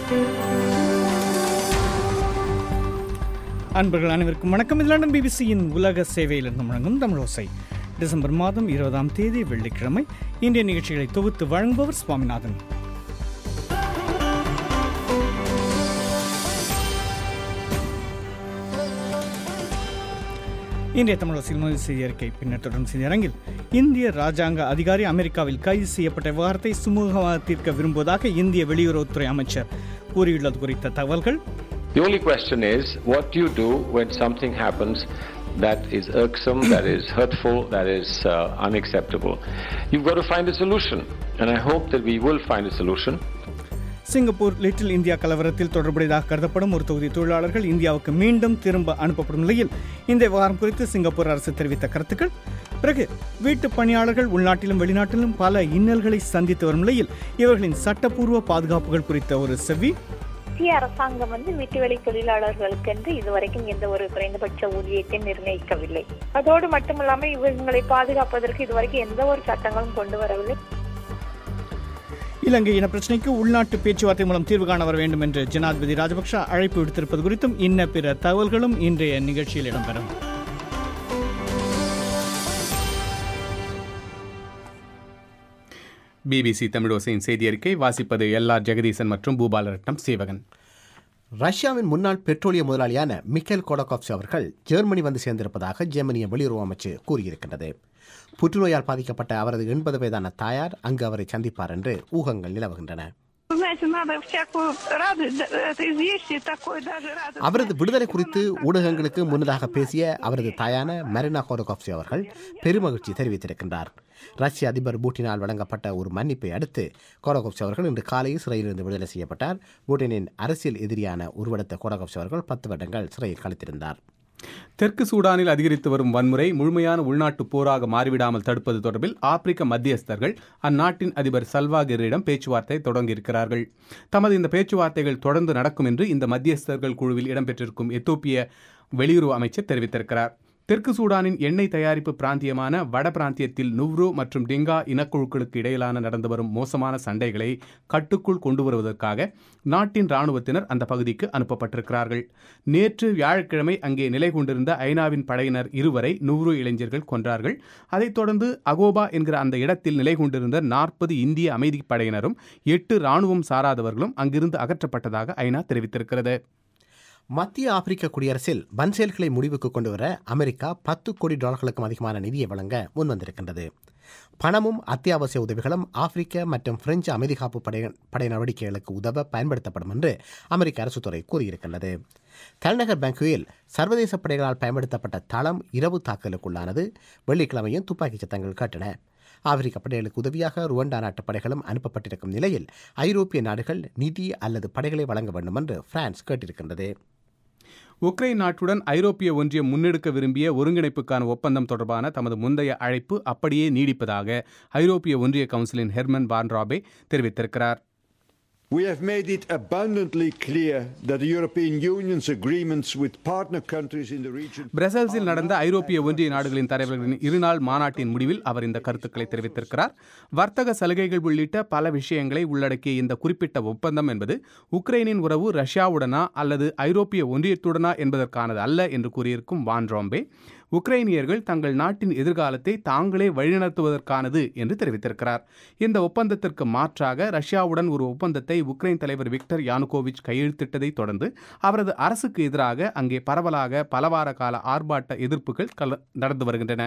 அன்பர்கள் அனைவருக்கும் வணக்கம் இது லண்டன் பிபிசியின் உலக சேவையிலிருந்து முழங்கும் தமிழோசை டிசம்பர் மாதம் இருபதாம் தேதி வெள்ளிக்கிழமை இந்திய நிகழ்ச்சிகளை தொகுத்து வழங்குபவர் சுவாமிநாதன் இன்றைய தமிழரசில் முதல் செய்தி அறிக்கை பின்னர் தொடரும் செய்தி அரங்கில் இந்திய ராஜாங்க அதிகாரி அமெரிக்காவில் கைது செய்யப்பட்ட விவகாரத்தை சுமூகமாக தீர்க்க விரும்புவதாக இந்திய வெளியுறவுத்துறை அமைச்சர் கூறியுள்ளது குறித்த தகவல்கள் The only question is what do you do when something happens that is irksome, that is hurtful, that is uh, unacceptable? You've got to find a solution, and I hope that we will find a solution. Singapore Little India கலவரத்தில் தொடர்புடையதாக கருதப்படும் ஒரு தொகுதி தொழிலாளர்கள் இந்தியாவுக்கு மீண்டும் திரும்ப அனுப்பப்படும் நிலையில் இந்த விவகாரம் குறித்து சிங்கப்பூர் அரசு தெரிவித்த கருத்துக்கள் பிறகு வீட்டு பணியாளர்கள் உள்நாட்டிலும் வெளிநாட்டிலும் பல இன்னல்களை சந்தித்து வரும் நிலையில் இவர்களின் சட்டப்பூர்வ பாதுகாப்புகள் குறித்த ஒரு செவ்வி மத்திய அரசாங்கம் வந்து வீட்டுவேலை தொழிலாளர்களுக்கென்று இதுவரைக்கும் எந்த ஒரு குறைந்தபட்ச ஊதியத்தை நிர்ணயிக்கவில்லை அதோடு மட்டுமல்லாமல் இவர்களை பாதுகாப்பதற்கு இதுவரைக்கும் எந்த ஒரு சட்டங்களும் கொண்டு வரவில்லை இலங்கை இன பிரச்சினைக்கு உள்நாட்டு பேச்சுவார்த்தை மூலம் தீர்வு காண வர வேண்டும் என்று ஜனாதிபதி ராஜபக்ஷ அழைப்பு விடுத்திருப்பது குறித்தும் இன்ன பிற தகவல்களும் இன்றைய நிகழ்ச்சியில் இடம்பெறும் பிபிசி தமிழோசையின் செய்தி அறிக்கை வாசிப்பது எல் ஆர் ஜெகதீசன் மற்றும் பூபாலரட்னம் சீவகன் ரஷ்யாவின் முன்னாள் பெட்ரோலிய முதலாளியான மிக்கேல் கோடகாப்ஸ் அவர்கள் ஜெர்மனி வந்து சேர்ந்திருப்பதாக ஜெர்மனிய வெளியுறவு அமைச்சு கூறியிருக்கின்றது புற்றுநோயால் பாதிக்கப்பட்ட அவரது எண்பது வயதான தாயார் அங்கு அவரை சந்திப்பார் என்று ஊகங்கள் நிலவுகின்றன Знаете, надо всякую радость, да, это известие такое даже радость. அவரது விடுதலை குறித்து ஊடகங்களுக்கு முன்னதாக பேசிய அவரது தாயான மரினா கோடகாப்சி அவர்கள் பெருமகிழ்ச்சி தெரிவித்திருக்கின்றார் ரஷ்ய அதிபர் பூட்டினால் வழங்கப்பட்ட ஒரு மன்னிப்பை அடுத்து கோடகாப்சி அவர்கள் இன்று காலையில் சிறையிலிருந்து விடுதலை செய்யப்பட்டார் பூட்டினின் அரசியல் எதிரியான உருவெடுத்த கோடகாப்சி அவர்கள் பத்து வருடங்கள் சிறையில் கழித்திருந்தார் தெற்கு சூடானில் அதிகரித்து வரும் வன்முறை முழுமையான உள்நாட்டு போராக மாறிவிடாமல் தடுப்பது தொடர்பில் ஆப்பிரிக்க மத்தியஸ்தர்கள் அந்நாட்டின் அதிபர் சல்வாகிரிடம் பேச்சுவார்த்தை தொடங்கியிருக்கிறார்கள் தமது இந்த பேச்சுவார்த்தைகள் தொடர்ந்து நடக்கும் என்று இந்த மத்தியஸ்தர்கள் குழுவில் இடம்பெற்றிருக்கும் எத்தோப்பிய வெளியுறவு அமைச்சர் தெரிவித்திருக்கிறார் தெற்கு சூடானின் எண்ணெய் தயாரிப்பு பிராந்தியமான வட பிராந்தியத்தில் நுவ்ரு மற்றும் டிங்கா இனக்குழுக்களுக்கு இடையிலான நடந்து வரும் மோசமான சண்டைகளை கட்டுக்குள் கொண்டு வருவதற்காக நாட்டின் ராணுவத்தினர் அந்த பகுதிக்கு அனுப்பப்பட்டிருக்கிறார்கள் நேற்று வியாழக்கிழமை அங்கே நிலை கொண்டிருந்த ஐநாவின் படையினர் இருவரை நுவ்ரு இளைஞர்கள் கொன்றார்கள் அதைத் தொடர்ந்து அகோபா என்கிற அந்த இடத்தில் நிலை கொண்டிருந்த நாற்பது இந்திய அமைதிப் படையினரும் எட்டு ராணுவம் சாராதவர்களும் அங்கிருந்து அகற்றப்பட்டதாக ஐநா தெரிவித்திருக்கிறது மத்திய ஆப்பிரிக்க குடியரசில் வன்செயல்களை முடிவுக்கு கொண்டு வர அமெரிக்கா பத்து கோடி டாலர்களுக்கும் அதிகமான நிதியை வழங்க முன்வந்திருக்கின்றது பணமும் அத்தியாவசிய உதவிகளும் ஆப்பிரிக்க மற்றும் பிரெஞ்சு அமைதி காப்பு படை படை நடவடிக்கைகளுக்கு உதவ பயன்படுத்தப்படும் என்று அமெரிக்க அரசுத்துறை கூறியிருக்கின்றது தலைநகர் பேங்குவில் சர்வதேச படைகளால் பயன்படுத்தப்பட்ட தளம் இரவு தாக்குதலுக்குள்ளானது வெள்ளிக்கிழமையும் துப்பாக்கிச் சத்தங்கள் கேட்டன ஆப்பிரிக்க படைகளுக்கு உதவியாக ருவண்டா நாட்டு படைகளும் அனுப்பப்பட்டிருக்கும் நிலையில் ஐரோப்பிய நாடுகள் நிதி அல்லது படைகளை வழங்க வேண்டும் என்று பிரான்ஸ் கேட்டிருக்கின்றது உக்ரைன் நாட்டுடன் ஐரோப்பிய ஒன்றியம் முன்னெடுக்க விரும்பிய ஒருங்கிணைப்புக்கான ஒப்பந்தம் தொடர்பான தமது முந்தைய அழைப்பு அப்படியே நீடிப்பதாக ஐரோப்பிய ஒன்றிய கவுன்சிலின் ஹெர்மன் வான் ராபே தெரிவித்திருக்கிறார் We have made it abundantly clear that the European Union's agreements with partner countries in the region பிரசல்ஸில் நடந்த ஐரோப்பிய ஒன்றிய நாடுகளின் தலைவர்களின் இருநாள் மாநாட்டின் முடிவில் அவர் இந்த கருத்துக்களை தெரிவித்திருக்கிறார் வர்த்தக சலுகைகள் உள்ளிட்ட பல விஷயங்களை உள்ளடக்கிய இந்த குறிப்பிட்ட ஒப்பந்தம் என்பது உக்ரைனின் உறவு ரஷ்யாவுடனா அல்லது ஐரோப்பிய ஒன்றியத்துடனா என்பதற்கானது அல்ல என்று கூறியிருக்கும் வான் ராம்பே உக்ரைனியர்கள் தங்கள் நாட்டின் எதிர்காலத்தை தாங்களே வழிநடத்துவதற்கானது என்று தெரிவித்திருக்கிறார் இந்த ஒப்பந்தத்திற்கு மாற்றாக ரஷ்யாவுடன் ஒரு ஒப்பந்தத்தை உக்ரைன் தலைவர் விக்டர் யானுகோவிச் கையெழுத்திட்டதை தொடர்ந்து அவரது அரசுக்கு எதிராக அங்கே பரவலாக பலவார கால ஆர்ப்பாட்ட எதிர்ப்புகள் கல- நடந்து வருகின்றன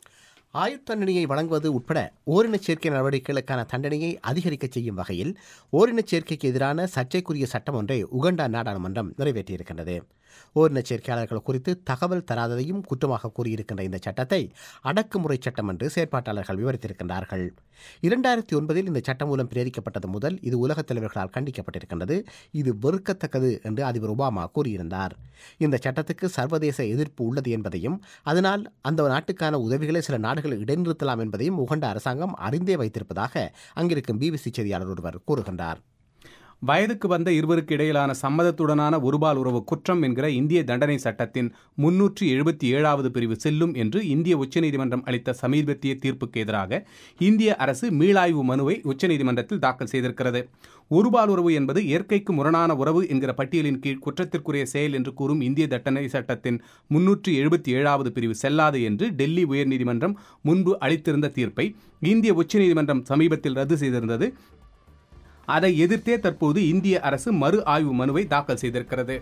ஆயுள் தண்டனையை வழங்குவது உட்பட ஓரினச் சேர்க்கை நடவடிக்கைகளுக்கான தண்டனையை அதிகரிக்க செய்யும் வகையில் ஓரினச் சேர்க்கைக்கு எதிரான சர்ச்சைக்குரிய சட்டம் ஒன்றை உகண்டா நாடாளுமன்றம் நிறைவேற்றியிருக்கின்றது ஓரினச் சேர்க்கையாளர்கள் குறித்து தகவல் தராததையும் குற்றமாக கூறியிருக்கின்ற இந்த சட்டத்தை அடக்குமுறை சட்டம் என்று செயற்பாட்டாளர்கள் விவரித்திருக்கின்றார்கள் இரண்டாயிரத்தி ஒன்பதில் இந்த சட்டம் மூலம் பிரேரிக்கப்பட்டது முதல் இது உலகத் தலைவர்களால் கண்டிக்கப்பட்டிருக்கின்றது இது வெறுக்கத்தக்கது என்று அதிபர் ஒபாமா கூறியிருந்தார் இந்த சட்டத்துக்கு சர்வதேச எதிர்ப்பு உள்ளது என்பதையும் அதனால் அந்த நாட்டுக்கான உதவிகளை சில நாடுகள் இடைநிறுத்தலாம் என்பதையும் உகண்ட அரசாங்கம் அறிந்தே வைத்திருப்பதாக அங்கிருக்கும் பிபிசி செய்தியாளர் ஒருவர் கூறுகின்றார் வயதுக்கு வந்த இருவருக்கு இடையிலான சம்மதத்துடனான ஒருபால் உறவு குற்றம் என்கிற இந்திய தண்டனை சட்டத்தின் முன்னூற்றி எழுபத்தி ஏழாவது பிரிவு செல்லும் என்று இந்திய உச்சநீதிமன்றம் அளித்த சமீபத்திய தீர்ப்புக்கு எதிராக இந்திய அரசு மீளாய்வு மனுவை உச்சநீதிமன்றத்தில் தாக்கல் செய்திருக்கிறது ஒருபால் உறவு என்பது இயற்கைக்கு முரணான உறவு என்கிற பட்டியலின் கீழ் குற்றத்திற்குரிய செயல் என்று கூறும் இந்திய தண்டனை சட்டத்தின் முன்னூற்றி எழுபத்தி ஏழாவது பிரிவு செல்லாது என்று டெல்லி உயர்நீதிமன்றம் முன்பு அளித்திருந்த தீர்ப்பை இந்திய உச்சநீதிமன்றம் சமீபத்தில் ரத்து செய்திருந்தது அதை எதிர்த்தே தற்போது இந்திய அரசு மறு ஆய்வு மனுவை தாக்கல் செய்திருக்கிறது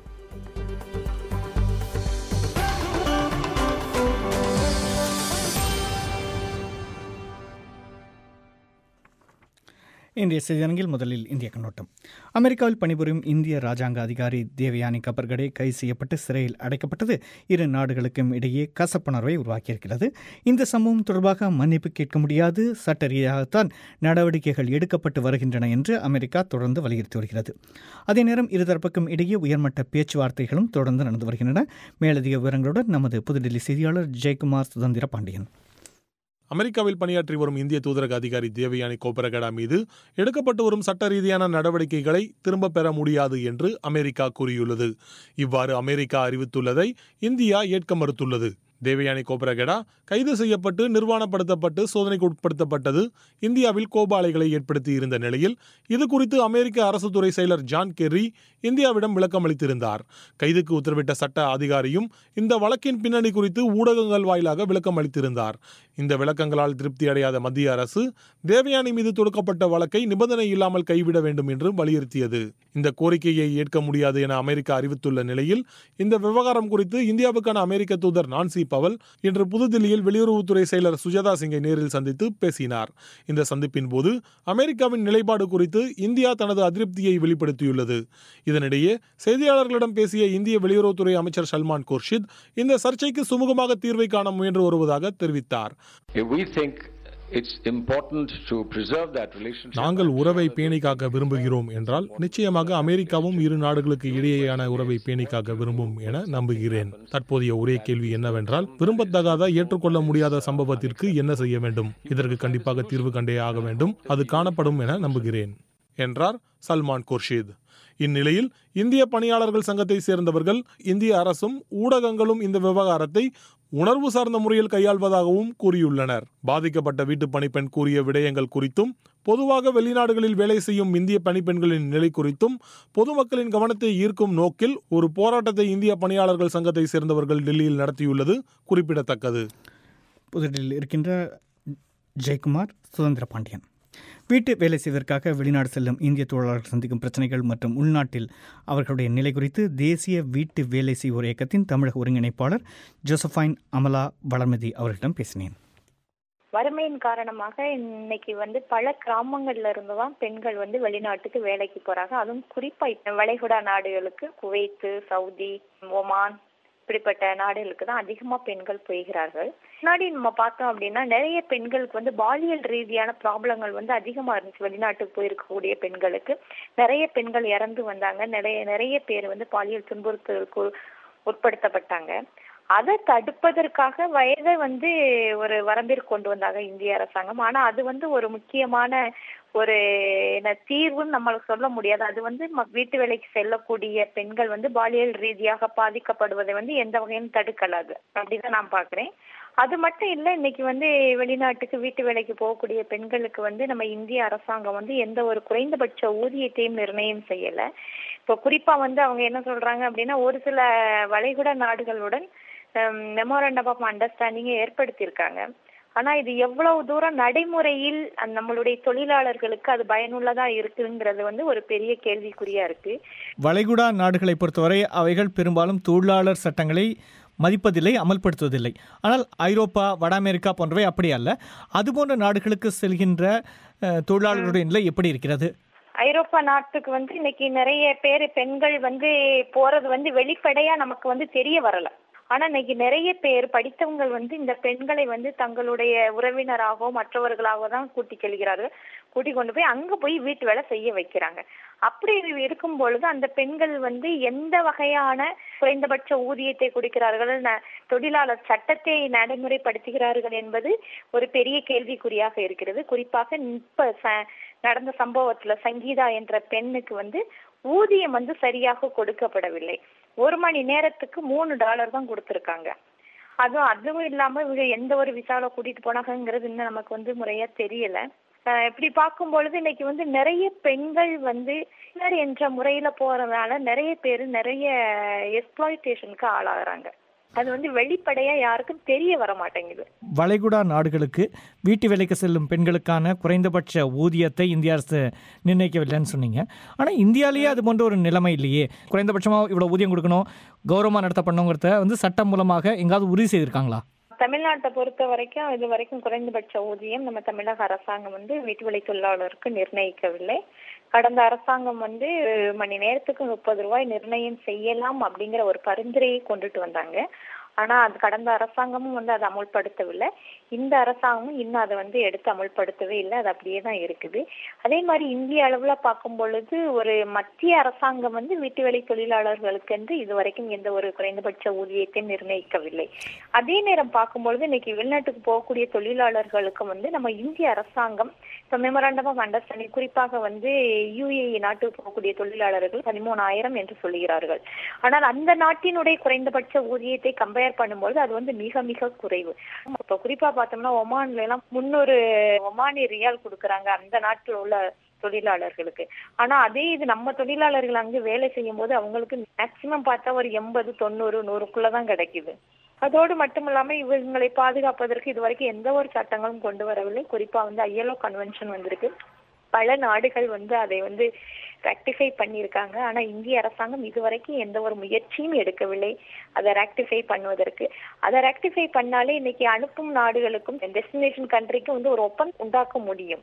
இன்றைய செய்தியரங்கில் முதலில் இந்திய கண்ணோட்டம் அமெரிக்காவில் பணிபுரியும் இந்திய ராஜாங்க அதிகாரி தேவயானி கபர்கடே கைது செய்யப்பட்டு சிறையில் அடைக்கப்பட்டது இரு நாடுகளுக்கும் இடையே கசப்புணர்வை உருவாக்கியிருக்கிறது இந்த சம்பவம் தொடர்பாக மன்னிப்பு கேட்க முடியாது சட்ட ரீதியாகத்தான் நடவடிக்கைகள் எடுக்கப்பட்டு வருகின்றன என்று அமெரிக்கா தொடர்ந்து வலியுறுத்தி வருகிறது அதே நேரம் இருதரப்புக்கும் இடையே உயர்மட்ட பேச்சுவார்த்தைகளும் தொடர்ந்து நடந்து வருகின்றன மேலதிக விவரங்களுடன் நமது புதுடில்லி செய்தியாளர் ஜெயக்குமார் சுதந்திர பாண்டியன் அமெரிக்காவில் பணியாற்றி வரும் இந்திய தூதரக அதிகாரி தேவயானி கோபரகடா மீது எடுக்கப்பட்டு வரும் சட்ட ரீதியான நடவடிக்கைகளை திரும்பப் பெற முடியாது என்று அமெரிக்கா கூறியுள்ளது இவ்வாறு அமெரிக்கா அறிவித்துள்ளதை இந்தியா ஏற்க மறுத்துள்ளது தேவயானி கோபரகடா கைது செய்யப்பட்டு நிர்வாணப்படுத்தப்பட்டு சோதனைக்கு உட்படுத்தப்பட்டது இந்தியாவில் கோபாலைகளை ஏற்படுத்தி இருந்த நிலையில் இது குறித்து அமெரிக்க அரசு துறை செயலர் ஜான் கெர்ரி இந்தியாவிடம் விளக்கம் அளித்திருந்தார் கைதுக்கு உத்தரவிட்ட சட்ட அதிகாரியும் இந்த வழக்கின் பின்னணி குறித்து ஊடகங்கள் வாயிலாக விளக்கம் அளித்திருந்தார் இந்த விளக்கங்களால் திருப்தி அடையாத மத்திய அரசு தேவயானி மீது தொடுக்கப்பட்ட வழக்கை நிபந்தனை இல்லாமல் கைவிட வேண்டும் என்று வலியுறுத்தியது இந்த கோரிக்கையை ஏற்க முடியாது என அமெரிக்கா அறிவித்துள்ள நிலையில் இந்த விவகாரம் குறித்து இந்தியாவுக்கான அமெரிக்க தூதர் நான்சி பவல் இன்று புதுதில்லியில் வெளியுறவுத்துறை செயலர் சுஜாதா சிங்கை நேரில் சந்தித்து பேசினார் இந்த சந்திப்பின் போது அமெரிக்காவின் நிலைப்பாடு குறித்து இந்தியா தனது அதிருப்தியை வெளிப்படுத்தியுள்ளது இதனிடையே செய்தியாளர்களிடம் பேசிய இந்திய வெளியுறவுத்துறை அமைச்சர் சல்மான் குர்ஷித் இந்த சர்ச்சைக்கு சுமூகமாக தீர்வை காண முயன்று வருவதாக தெரிவித்தார் If we think it's important to preserve that relationship. நாங்கள் உறவை பேணி காக்க விரும்புகிறோம் என்றால் நிச்சயமாக அமெரிக்காவும் இரு நாடுகளுக்கு இடையேயான உறவை பேணி காக்க விரும்பும் என நம்புகிறேன் தற்போதைய ஒரே கேள்வி என்னவென்றால் விரும்பத்தகாத ஏற்றுக்கொள்ள முடியாத சம்பவத்திற்கு என்ன செய்ய வேண்டும் இதற்கு கண்டிப்பாக தீர்வு கண்டே ஆக வேண்டும் அது காணப்படும் என நம்புகிறேன் என்றார் சல்மான் குர்ஷித் இந்நிலையில் இந்திய பணியாளர்கள் சங்கத்தை சேர்ந்தவர்கள் இந்திய அரசும் ஊடகங்களும் இந்த விவகாரத்தை உணர்வு சார்ந்த முறையில் கையாள்வதாகவும் கூறியுள்ளனர் பாதிக்கப்பட்ட வீட்டு பணிப்பெண் கூறிய விடயங்கள் குறித்தும் பொதுவாக வெளிநாடுகளில் வேலை செய்யும் இந்திய பணிப்பெண்களின் நிலை குறித்தும் பொதுமக்களின் கவனத்தை ஈர்க்கும் நோக்கில் ஒரு போராட்டத்தை இந்திய பணியாளர்கள் சங்கத்தை சேர்ந்தவர்கள் டெல்லியில் நடத்தியுள்ளது குறிப்பிடத்தக்கது புதுடில்லியில் இருக்கின்ற ஜெயக்குமார் சுதந்திர பாண்டியன் வீட்டு வேலை செய்வதற்காக வெளிநாடு செல்லும் இந்திய தொழிலாளர்கள் சந்திக்கும் பிரச்சனைகள் மற்றும் உள்நாட்டில் அவர்களுடைய நிலை குறித்து தேசிய வீட்டு வேலை செய்வோர் இயக்கத்தின் தமிழக ஒருங்கிணைப்பாளர் ஜோசஃபைன் அமலா வளர்மதி அவர்களிடம் பேசினேன் வறுமையின் காரணமாக இன்னைக்கு வந்து பல கிராமங்கள்ல இருந்து தான் பெண்கள் வந்து வெளிநாட்டுக்கு வேலைக்கு போறாங்க அதுவும் குறிப்பா இப்ப வளைகுடா நாடுகளுக்கு குவைத்து சவுதி ஒமான் இப்படிப்பட்ட நாடுகளுக்கு தான் அதிகமா பெண்கள் போகிறார்கள் முன்னாடி நம்ம பார்த்தோம் அப்படின்னா நிறைய பெண்களுக்கு வந்து பாலியல் ரீதியான ப்ராப்ளங்கள் வந்து அதிகமா இருந்துச்சு வெளிநாட்டுக்கு போயிருக்கக்கூடிய பெண்களுக்கு நிறைய பெண்கள் இறந்து வந்தாங்க நிறைய நிறைய பேர் வந்து பாலியல் துன்புறுத்தலுக்கு உட்படுத்தப்பட்டாங்க அதை தடுப்பதற்காக வயதை வந்து ஒரு வரம்பிற்கு கொண்டு வந்தாங்க இந்திய அரசாங்கம் ஆனா அது வந்து ஒரு முக்கியமான ஒரு என்ன தீர்வுன்னு நம்மளுக்கு சொல்ல முடியாது அது வந்து ம- வீட்டு வேலைக்கு செல்லக்கூடிய பெண்கள் வந்து பாலியல் ரீதியாக பாதிக்கப்படுவதை வந்து எந்த வகையிலும் தடுக்கலாது அப்படிதான் நான் பாக்குறேன் அது மட்டும் இல்ல இன்னைக்கு வந்து வெளிநாட்டுக்கு வீட்டு வேலைக்கு போகக்கூடிய பெண்களுக்கு வந்து நம்ம இந்திய அரசாங்கம் வந்து எந்த ஒரு குறைந்தபட்ச ஊதியத்தையும் நிர்ணயம் செய்யல இப்போ குறிப்பா வந்து அவங்க என்ன சொல்றாங்க அப்படின்னா ஒரு சில வளைகுடா நாடுகளுடன் மெமோரண்டம் ஆஃப் அண்டர்ஸ்டாண்டிங்கை ஏற்படுத்தியிருக்காங்க ஆனா இது எவ்வளவு தூரம் நடைமுறையில் அந்த நம்மளுடைய தொழிலாளர்களுக்கு அது பயனுள்ளதா இருக்குங்கிறது வந்து ஒரு பெரிய கேள்விக்குறியா இருக்கு வளைகுடா நாடுகளை பொறுத்தவரை அவைகள் பெரும்பாலும் தொழிலாளர் சட்டங்களை மதிப்பதில்லை அமல்படுத்துவதில்லை ஆனால் ஐரோப்பா வட அமெரிக்கா போன்றவை அப்படி அல்ல அதுபோன்ற நாடுகளுக்கு செல்கின்ற அஹ், தொழிலாளர்களுடைய நிலை எப்படி இருக்கிறது ஐரோப்பா நாட்டுக்கு வந்து இன்னைக்கு நிறைய பேர் பெண்கள் வந்து போறது வந்து வெளிப்படையா நமக்கு வந்து தெரிய வரல ஆனா இன்னைக்கு நிறைய பேர் படித்தவங்கள் வந்து இந்த பெண்களை வந்து தங்களுடைய உறவினராகவோ மற்றவர்களாகவோ தான் கூட்டி செல்கிறார்கள் கூட்டி கொண்டு போய் அங்க போய் வீட்டு வேலை செய்ய வைக்கிறாங்க அப்படி இது இருக்கும் பொழுது அந்த பெண்கள் வந்து எந்த வகையான குறைந்தபட்ச ஊதியத்தை கொடுக்கிறார்கள் ந- தொழிலாளர் சட்டத்தை நடைமுறைப்படுத்துகிறார்கள் என்பது ஒரு பெரிய கேள்விக்குறியாக இருக்கிறது குறிப்பாக இப்ப ச- நடந்த சம்பவத்துல சங்கீதா என்ற பெண்ணுக்கு வந்து ஊதியம் வந்து சரியாக கொடுக்கப்படவில்லை ஒரு மணி நேரத்துக்கு மூணு டாலர் தான் கொடுத்திருக்காங்க அதுவும் அதுவும் இல்லாம இவங்க எந்த ஒரு விசால கூட்டிட்டு போனாங்கிறது இன்னும் நமக்கு வந்து முறையா தெரியல அஹ் இப்படி பார்க்கும் பொழுது இன்னைக்கு வந்து நிறைய பெண்கள் வந்து பின்னர் என்ற முறையில போறதுனால நிறைய பேர் நிறைய எக்ஸ்பிளாய்டேஷனுக்கு ஆளாகிறாங்க அது வந்து வெளிப்படையா யாருக்கும் தெரிய வர மாட்டேங்குது வளைகுடா நாடுகளுக்கு வீட்டு வேலைக்கு செல்லும் பெண்களுக்கான குறைந்தபட்ச ஊதியத்தை இந்திய அரசு நிர்ணயிக்கவில்லைன்னு சொன்னீங்க ஆனால் இந்தியாலேயே அது போன்ற ஒரு நிலைமை இல்லையே குறைந்தபட்சமாக இவ்வளோ ஊதியம் கொடுக்கணும் கௌரவமாக நடத்தப்படணுங்கிறத வந்து சட்டம் மூலமாக எங்காவது உறுதி செய்திருக்காங்களா தமிழ்நாட்டை பொறுத்த வரைக்கும் இது வரைக்கும் குறைந்தபட்ச ஊதியம் நம்ம தமிழக அரசாங்கம் வந்து வீட்டுவேலை தொழிலாளருக்கு நிர்ணயிக்கவில்லை கடந்த அரசாங்கம் வந்து மணி நேரத்துக்கு முப்பது ரூபாய் நிர்ணயம் செய்யலாம் அப்படிங்கிற ஒரு பரிந்துரையை கொண்டுட்டு வந்தாங்க ஆனா அது கடந்த அரசாங்கமும் வந்து அதை அமுல்படுத்தவில்லை இந்த அரசாங்கமும் இன்னும் அதை வந்து எடுத்து அமுல்படுத்தவே இல்லை அது அப்படியே தான் இருக்குது அதே மாதிரி இந்திய அளவுல பார்க்கும் பொழுது ஒரு மத்திய அரசாங்கம் வந்து வீட்டு வேலை தொழிலாளர்களுக்கு என்று இதுவரைக்கும் எந்த ஒரு குறைந்தபட்ச ஊதியத்தை நிர்ணயிக்கவில்லை அதே நேரம் பார்க்கும் பொழுது இன்னைக்கு வெளிநாட்டுக்கு போகக்கூடிய தொழிலாளர்களுக்கு வந்து நம்ம இந்திய அரசாங்கம் இப்போ மெமராண்டம் ஆஃப் அண்டர்ஸ்டாண்டிங் குறிப்பாக வந்து யுஏஇ நாட்டுக்கு போகக்கூடிய தொழிலாளர்கள் பதிமூணாயிரம் என்று சொல்லுகிறார்கள் ஆனால் அந்த நாட்டினுடைய குறைந்தபட்ச ஊதியத்தை கம்பேர் பண்ணும்பொழுது அது வந்து மிக மிக குறைவு இப்போ குறிப்பா பார்த்தோம்னா ஒமான்ல எல்லாம் முன்னூறு ஒமானி ரியால் கொடுக்குறாங்க அந்த நாட்டில் உள்ள தொழிலாளர்களுக்கு ஆனா அதே இது நம்ம தொழிலாளர்கள் அங்கு வேலை செய்யும் போது அவங்களுக்கு மேக்சிமம் பார்த்தா ஒரு எண்பது தொண்ணூறு நூறுக்குள்ளதான் கிடைக்குது அதோடு மட்டுமில்லாம இவங்களை பாதுகாப்பதற்கு இதுவரைக்கும் எந்த ஒரு சட்டங்களும் கொண்டு வரவில்லை குறிப்பா வந்து ஐஎல்ஓ கன்வென்ஷன் வந்திருக்கு பல நாடுகள் வந்து அதை வந்து ரெக்டிஃபை பண்ணியிருக்காங்க ஆனா இந்திய அரசாங்கம் இதுவரைக்கும் எந்த ஒரு முயற்சியும் எடுக்கவில்லை அதை ரெக்டிஃபை பண்ணுவதற்கு அதை ரெக்டிஃபை பண்ணாலே இன்னைக்கு அனுப்பும் நாடுகளுக்கும் டெஸ்டினேஷன் கண்ட்ரிக்கும் வந்து ஒரு ஒப்பந்தம் உண்டாக்க முடியும்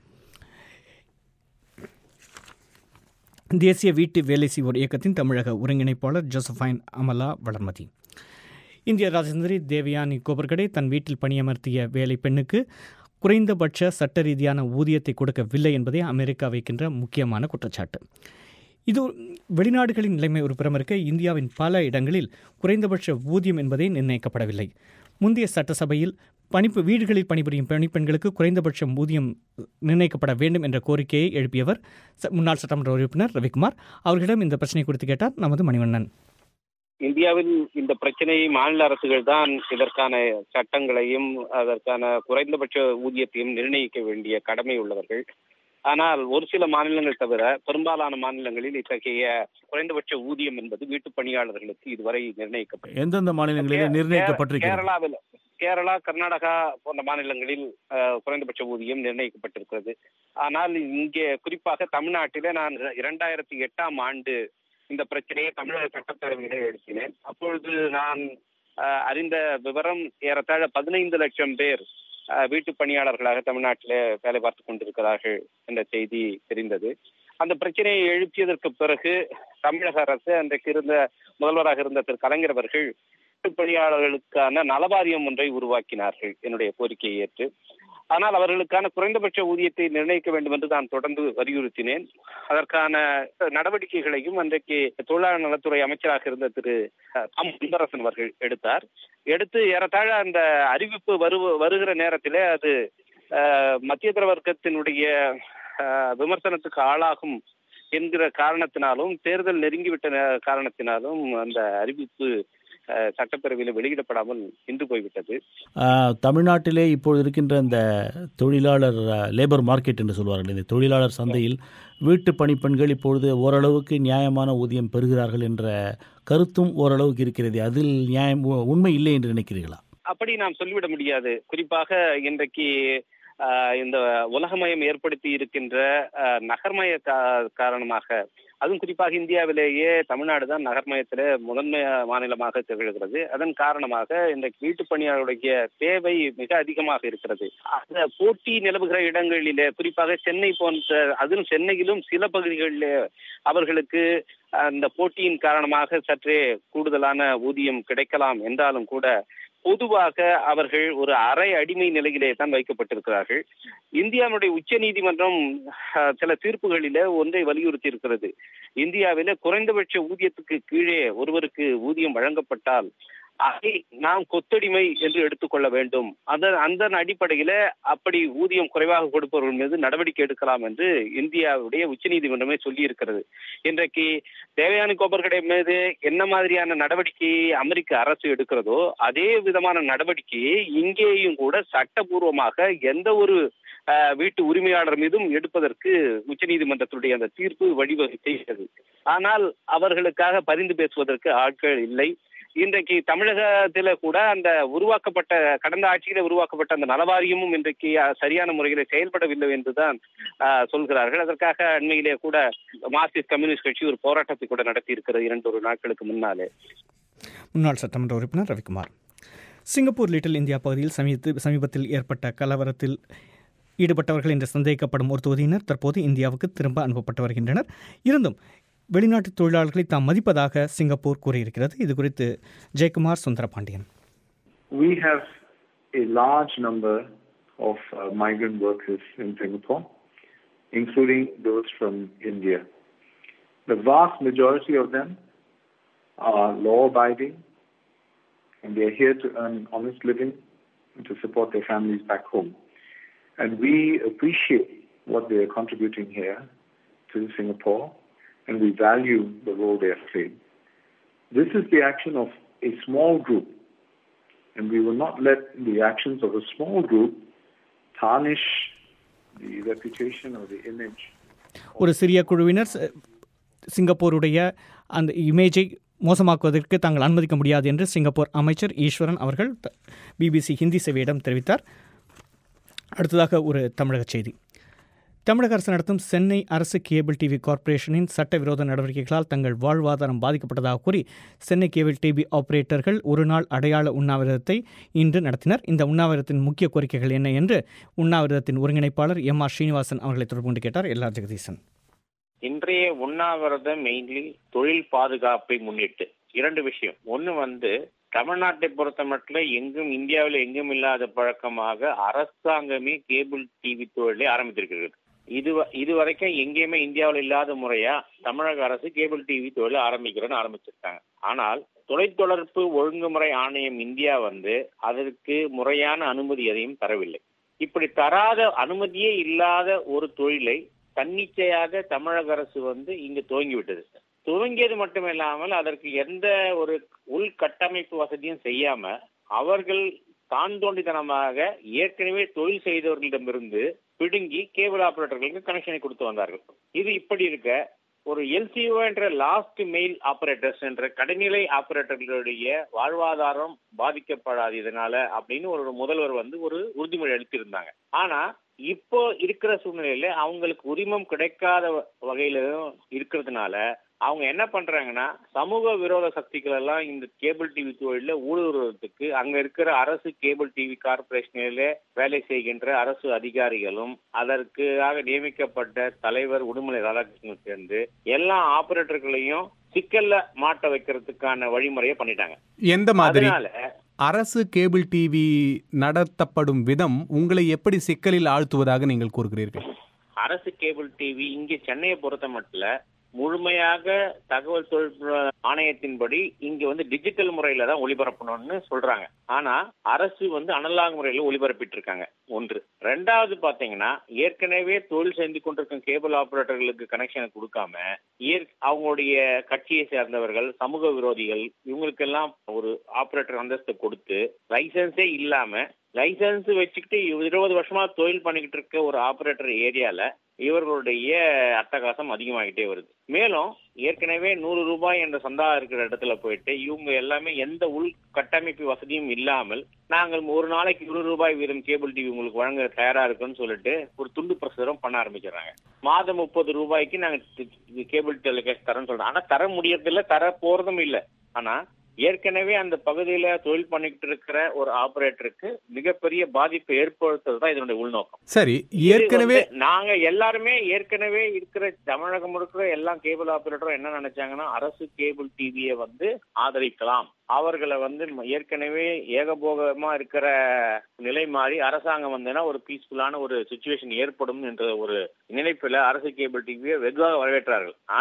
தேசிய வீட்டு வேலை செய்வோர் இயக்கத்தின் தமிழக ஒருங்கிணைப்பாளர் ஜோசஃபைன் அமலா வளர்மதி இந்திய ராஜேந்திரி தேவயானி கோபர்கடே தன் வீட்டில் பணியமர்த்திய வேலை பெண்ணுக்கு குறைந்தபட்ச சட்ட ரீதியான ஊதியத்தை கொடுக்கவில்லை என்பதே அமெரிக்கா வைக்கின்ற முக்கியமான குற்றச்சாட்டு இது வெளிநாடுகளின் நிலைமை ஒரு புறம் இருக்க இந்தியாவின் பல இடங்களில் குறைந்தபட்ச ஊதியம் என்பதே நிர்ணயிக்கப்படவில்லை முந்தைய சட்டசபையில் பணிப்பு வீடுகளில் பணிபுரியும் பணிப்பெண்களுக்கு குறைந்தபட்ச ஊதியம் நிர்ணயிக்கப்பட வேண்டும் என்ற கோரிக்கையை எழுப்பியவர் ச- முன்னாள் சட்டமன்ற உறுப்பினர் ரவிக்குமார் அவர்களிடம் இந்த பிரச்சனை குறித்து கேட்டார் நமது மணிவண்ணன் இந்தியாவில் இந்த பிரச்சனையை மாநில அரசுகள் தான் இதற்கான சட்டங்களையும் அதற்கான குறைந்தபட்ச ஊதியத்தையும் நிர்ணயிக்க வேண்டிய கடமை உள்ளவர்கள் ஆனால் ஒரு சில மாநிலங்கள் தவிர பெரும்பாலான மாநிலங்களில் இத்தகைய குறைந்தபட்ச ஊதியம் என்பது வீட்டுப் பணியாளர்களுக்கு இதுவரை நிர்ணயிக்கப்படும் எந்தெந்த மாநிலங்களிலே நிர்ணயிக்கப்பட்டிருக்கிறது கேரளாவில் கேரளா கர்நாடகா போன்ற மாநிலங்களில் அஹ், குறைந்தபட்ச ஊதியம் நிர்ணயிக்கப்பட்டிருக்கிறது ஆனால் இங்கே குறிப்பாக தமிழ்நாட்டிலே நான் இரண்டாயிரத்தி எட்டாம் ஆண்டு இந்த பிரச்சனையை தமிழக சட்டப்பேரவையிலே எழுப்பினேன் அப்பொழுது நான் அஹ், அறிந்த விவரம் ஏறத்தாழ பதினைந்து லட்சம் பேர் அஹ், வீட்டுப் பணியாளர்களாக தமிழ்நாட்டிலே வேலை பார்த்து கொண்டிருக்கிறார்கள் என்ற செய்தி தெரிந்தது அந்த பிரச்சனையை எழுப்பியதற்கு பிறகு தமிழக அரசு அன்றைக்கு இருந்த முதல்வராக இருந்த திரு கலைஞர் அவர்கள் வீட்டுப் பணியாளர்களுக்கான நலவாரியம் ஒன்றை உருவாக்கினார்கள் என்னுடைய கோரிக்கையை ஏற்று ஆனால் அவர்களுக்கான குறைந்தபட்ச ஊதியத்தை நிர்ணயிக்க வேண்டும் என்று நான் தொடர்ந்து வலியுறுத்தினேன் அதற்கான நடவடிக்கைகளையும் அன்றைக்கு தொழிலாளர் நலத்துறை அமைச்சராக இருந்த திரு அஹ், தாம் அன்பரசன் அவர்கள் எடுத்தார் எடுத்து ஏறத்தாழ அந்த அறிவிப்பு வரு வருகிற நேரத்திலே அது அஹ், மத்தியதர வர்க்கத்தினுடைய அஹ், விமர்சனத்துக்கு ஆளாகும் என்கிற காரணத்தினாலும் தேர்தல் நெருங்கிவிட்ட நே- காரணத்தினாலும் அந்த அறிவிப்பு அஹ், சட்டப்பேரவையில் வெளியிடப்படாமல் நின்று போய்விட்டது ஆஹ், தமிழ்நாட்டிலே இப்பொழுது இருக்கின்ற இந்த தொழிலாளர் லேபர் மார்க்கெட் என்று சொல்வார்கள் இந்த தொழிலாளர் சந்தையில் வீட்டு பணிப்பெண்கள் இப்பொழுது ஓரளவுக்கு நியாயமான ஊதியம் பெறுகிறார்கள் என்ற கருத்தும் ஓரளவுக்கு இருக்கிறது அதில் நியாயம் உ- உண்மை இல்லை என்று நினைக்கிறீர்களா அப்படி நாம் சொல்லிவிட முடியாது குறிப்பாக இன்றைக்கு ஆஹ், இந்த உலகமயம் ஏற்படுத்தி இருக்கின்ற ஆஹ், நகர்மய கா- காரணமாக அதுவும் குறிப்பாக இந்தியாவிலேயே தமிழ்நாடு தான் நகர்மயத்திலே முதன்மை மாநிலமாக திகழ்கிறது அதன் காரணமாக இன்றைக்கு வீட்டு பணியாளருடைய தேவை மிக அதிகமாக இருக்கிறது அந்த போட்டி நிலவுகிற இடங்களிலே குறிப்பாக சென்னை போன்ற அதிலும் சென்னையிலும் சில பகுதிகளிலே அவர்களுக்கு அந்த போட்டியின் காரணமாக சற்றே கூடுதலான ஊதியம் கிடைக்கலாம் என்றாலும் கூட பொதுவாக அவர்கள் ஒரு அரை அடிமை நிலையிலே தான் வைக்கப்பட்டிருக்கிறார்கள் இந்தியாவுடைய உச்ச நீதிமன்றம் சில தீர்ப்புகளிலே ஒன்றை வலியுறுத்தி இருக்கிறது இந்தியாவிலே குறைந்தபட்ச ஊதியத்துக்கு கீழே ஒருவருக்கு ஊதியம் வழங்கப்பட்டால் அதை நாம் கொத்தடிமை என்று எடுத்துக்கொள்ள வேண்டும் அந்த அந்த அடிப்படையில அப்படி ஊதியம் குறைவாக கொடுப்பவர்கள் மீது நடவடிக்கை எடுக்கலாம் என்று இந்தியாவுடைய உச்சநீதிமன்றமே சொல்லி இருக்கிறது இன்றைக்கு தேவையான கோபர்கடை மீது என்ன மாதிரியான நடவடிக்கையை அமெரிக்க அரசு எடுக்கிறதோ அதே விதமான நடவடிக்கையை இங்கேயும் கூட சட்டபூர்வமாக எந்த ஒரு அஹ், வீட்டு உரிமையாளர் மீதும் எடுப்பதற்கு உச்சநீதிமன்றத்துடைய அந்த தீர்ப்பு வழிவகை செய்கிறது ஆனால் அவர்களுக்காக பரிந்து பேசுவதற்கு ஆட்கள் இல்லை இன்றைக்கு தமிழகத்தில கூட அந்த உருவாக்கப்பட்ட கடந்த ஆட்சியில உருவாக்கப்பட்ட அந்த நலவாரியமும் இன்றைக்கு அஹ், சரியான முறையில் செயல்படவில்லை என்றுதான் அஹ், சொல்கிறார்கள் அதற்காக அண்மையிலே கூட மார்க்சிஸ்ட் கம்யூனிஸ்ட் கட்சி ஒரு போராட்டத்தை கூட நடத்தி இருக்கிறது இரண்டு ஒரு நாட்களுக்கு முன்னாலே முன்னாள் சட்டமன்ற உறுப்பினர் ரவிக்குமார் சிங்கப்பூர் லிட்டில் இந்தியா பகுதியில் சமீபத்து சமீபத்தில் ஏற்பட்ட கலவரத்தில் ஈடுபட்டவர்கள் என்று சந்தேகிக்கப்படும் ஒரு தொகுதியினர் தற்போது இந்தியாவுக்கு திரும்ப அனுப்பப்பட்டு வருகின்றனர் இருந்தும் வெளிநாட்டு தொழிலாளர்களை தாம் மதிப்பதாக சிங்கப்பூர் கூறியிருக்கிறது இது குறித்து Jayakumar Sundarapandian We have a large number of uh, migrant workers in Singapore, including those from India. The vast majority of them are law abiding and they are here to earn an honest living and to support their families back home. And we appreciate what they are contributing here to Singapore and we value the role they have played. This is the action of a small group and we will not let the actions of a small group tarnish the reputation or the image. ஒரு சிறிய குழுவினர் C- சிங்கப்பூருடைய அந்த இமேஜை மோசமாக்குவதற்கு தாங்கள் அனுமதிக்க முடியாது என்று Singapore அமைச்சர் ஈஸ்வரன் அவர்கள் த- பிபிசி ஹிந்தி சேவையிடம் தெரிவித்தார் அடுத்ததாக ஒரு தமிழக செய்தி தமிழக அரசு நடத்தும் சென்னை அரசு கேபிள் டிவி கார்ப்பரேஷனின் சட்டவிரோத நடவடிக்கைகளால் தங்கள் வாழ்வாதாரம் பாதிக்கப்பட்டதாக கூறி சென்னை கேபிள் டிவி ஆபரேட்டர்கள் ஒரு நாள் அடையாள உண்ணாவிரதத்தை இன்று நடத்தினர் இந்த உண்ணாவிரதத்தின் முக்கிய கோரிக்கைகள் என்ன என்று உண்ணாவிரதத்தின் ஒருங்கிணைப்பாளர் எம் ஆர் ஸ்ரீனிவாசன் அவர்களை தொடர்பு கொண்டு கேட்டார் எல் ஆர் ஜெகதீசன் இன்றைய உண்ணாவிரதம் மெயின்லி தொழில் பாதுகாப்பை முன்னிட்டு இரண்டு விஷயம் ஒன்னு வந்து தமிழ்நாட்டை பொறுத்த மட்டும் எங்கும் இந்தியாவில் எங்கும் இல்லாத பழக்கமாக அரசாங்கமே கேபிள் டிவி தொழிலை ஆரம்பித்திருக்கிறது இது இது வரைக்கும் எங்கேயுமே இந்தியாவில் இல்லாத முறையா தமிழக அரசு கேபிள் டிவி தொழிலை ஆரம்பிக்கிறோன்னு ஆரம்பிச்சிருக்காங்க ஆனால் தொலைத்தொடர்பு ஒழுங்குமுறை ஆணையம் இந்தியா வந்து அதற்கு முறையான அனுமதி எதையும் தரவில்லை இப்படி தராத அனுமதியே இல்லாத ஒரு தொழிலை தன்னிச்சையாக தமிழக அரசு வந்து இங்கு துவங்கி விட்டது துவங்கியது மட்டுமில்லாமல் அதற்கு எந்த ஒரு உள்கட்டமைப்பு வசதியும் செய்யாம அவர்கள் தான் தோண்டித்தனமாக ஏற்கனவே தொழில் செய்தவர்களிடமிருந்து பிடுங்கி கேபிள் ஆபரேட்டர்களுக்கு கனெக்ஷனை கொடுத்து வந்தார்கள் இது இப்படி இருக்க ஒரு எல்சிஓ என்ற லாஸ்ட் மெயில் ஆபரேட்டர்ஸ் என்ற கடைநிலை ஆபரேட்டர்களுடைய வாழ்வாதாரம் பாதிக்கப்படாது இதனால அப்படின்னு ஒரு முதல்வர் வந்து ஒரு உறுதிமொழி அளித்திருந்தாங்க ஆனா இப்போ இருக்கிற சூழ்நிலையில அவங்களுக்கு உரிமம் கிடைக்காத வ- வகையிலும் இருக்கிறதுனால அவங்க என்ன பண்றாங்கன்னா சமூக விரோத சக்திகள் எல்லாம் இந்த கேபிள் டிவி தொழில ஊடுருவதற்கு அங்க இருக்கிற அரசு கேபிள் டிவி கார்பரேஷனில வேலை செய்கின்ற அரசு அதிகாரிகளும் அதற்காக நியமிக்கப்பட்ட தலைவர் உடுமலை ராதாகிருஷ்ணன் சேர்ந்து எல்லா ஆபரேட்டர்களையும் சிக்கல்ல மாட்ட வைக்கிறதுக்கான வழிமுறையை பண்ணிட்டாங்க எந்த மாதிரி அதனால அரசு கேபிள் டிவி நடத்தப்படும் விதம் உங்களை எப்படி சிக்கலில் ஆழ்த்துவதாக நீங்கள் கூறுகிறீர்கள் அரசு கேபிள் டிவி இங்கே சென்னையை பொறுத்த மட்டும் முழுமையாக தகவல் தொழில்நுட்ப ஆணையத்தின்படி இங்க வந்து டிஜிட்டல் முறையில தான் ஒளிபரப்பணும்னு சொல்றாங்க ஆனா அரசு வந்து அனலாக் முறையில ஒளிபரப்பிட்டு இருக்காங்க ஒன்று ரெண்டாவது பாத்தீங்கன்னா ஏற்கனவே தொழில் செஞ்சு கொண்டிருக்கும் கேபிள் ஆபரேட்டர்களுக்கு கனெக்ஷனை கொடுக்காம ஏற் அவங்களுடைய கட்சியை சேர்ந்தவர்கள் சமூக விரோதிகள் இவங்களுக்கெல்லாம் ஒரு ஆபரேட்டர் அந்தஸ்து கொடுத்து லைசன்ஸே இல்லாம லைசன்ஸ் வச்சுக்கிட்டு இருபது வருஷமா தொழில் பண்ணிக்கிட்டு இருக்க ஒரு ஆபரேட்டர் ஏரியால இவர்களுடைய அட்டகாசம் அதிகமாகிட்டே வருது மேலும் ஏற்கனவே நூறு ரூபாய் என்ற சந்தா இருக்கிற இடத்துல போயிட்டு இவங்க எல்லாமே எந்த உள் கட்டமைப்பு வசதியும் இல்லாமல் நாங்கள் ஒரு நாளைக்கு இருபது ரூபாய் வீதம் கேபிள் டிவி உங்களுக்கு வழங்க தயாரா இருக்குன்னு சொல்லிட்டு ஒரு துண்டு பிரசுரம் பண்ண ஆரம்பிச்சிடுறாங்க மாதம் முப்பது ரூபாய்க்கு நாங்க கேபிள் டெலிகாஸ்ட் தரேன்னு சொல்றோம் ஆனா தர முடியறதில்ல தர போறதும் இல்ல ஆனா ஏற்கனவே அந்த பகுதியில தொழில் பண்ணிக்கிட்டு இருக்கிற ஒரு ஆபரேட்டருக்கு மிகப்பெரிய பாதிப்பை ஏற்படுத்துறது தான் இதனுடைய உள்நோக்கம் சரி இது ஏற்கனவே வந்து நாங்க எல்லாருமே ஏற்கனவே இருக்கிற தமிழகம் இருக்கிற எல்லா கேபிள் ஆபரேட்டரும் என்ன நினைச்சாங்கன்னா அரசு கேபிள் டிவியை வந்து ஆதரிக்கலாம் அவர்களை வந்து ஏற்கனவே ஏகபோகமா இருக்கிற நிலை மாறி அரசாங்கம் வந்ததுன்னா ஒரு பீஸ்ஃபுல்லான ஒரு சுச்சுவேஷன் ஏற்படும் என்ற ஒரு நினைப்புல அரசு கேபிள் டிவியை வெகுவாக வரவேற்றார்கள் ஆனா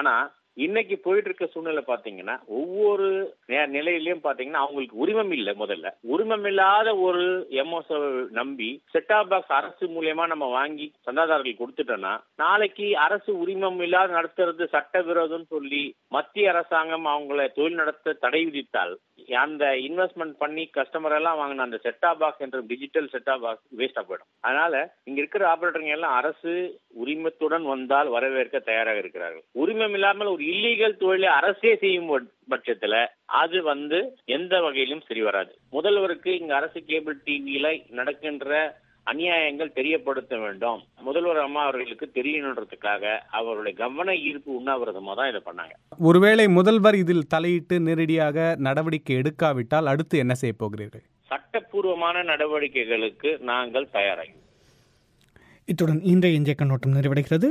இன்னைக்கு போயிட்டு இருக்க சூழ்நிலை பாத்தீங்கன்னா ஒவ்வொரு நே- நிலையிலயும் பாத்தீங்கன்னா அவங்களுக்கு உரிமம் இல்லை முதல்ல உரிமம் இல்லாத ஒரு எம்ஓஎஸ் நம்பி செட்டாப் பாக்ஸ் அரசு மூலியமா நம்ம வாங்கி சந்தாதாரர்கள் கொடுத்துட்டோம்னா நாளைக்கு அரசு உரிமம் இல்லாத நடத்துறது சட்டவிரோதம்னு சொல்லி மத்திய அரசாங்கம் அவங்கள தொழில் நடத்த தடை விதித்தால் அந்த இன்வெஸ்ட்மெண்ட் பண்ணி கஸ்டமர் எல்லாம் வாங்கின அந்த செட்டாப் பாக்ஸ் என்ற டிஜிட்டல் செட்டாப் பாக்ஸ் வேஸ்டா போயிடும் அதனால இங்க இருக்கிற ஆபரேட்டருங்க எல்லாம் அரசு உரிமத்துடன் வந்தால் வரவேற்க தயாராக இருக்கிறார்கள் உரிமம் இல்லாமல் ஒரு இல்லீகல் தொழிலை அரசே செய்யும் பட்- பட்சத்துல அது வந்து எந்த வகையிலும் சரி வராது முதல்வருக்கு இங்க அரசு கேபிள் டிவியில நடக்கின்ற அநியாயங்கள் தெரியப்படுத்த வேண்டும் முதல்வர் அம்மா அவர்களுக்கு தெரியணுன்றதுக்காக அவருடைய கவன ஈர்ப்பு உண்ணாவிரதமா தான் இதை பண்ணாங்க ஒருவேளை முதல்வர் இதில் தலையிட்டு நேரடியாக நடவடிக்கை எடுக்காவிட்டால் அடுத்து என்ன செய்ய போகிறீர்கள் சட்டப்பூர்வமான நடவடிக்கைகளுக்கு நாங்கள் தயாராகி இத்துடன் இன்றைய இந்திய கண்ணோட்டம் நிறைவடைகிறது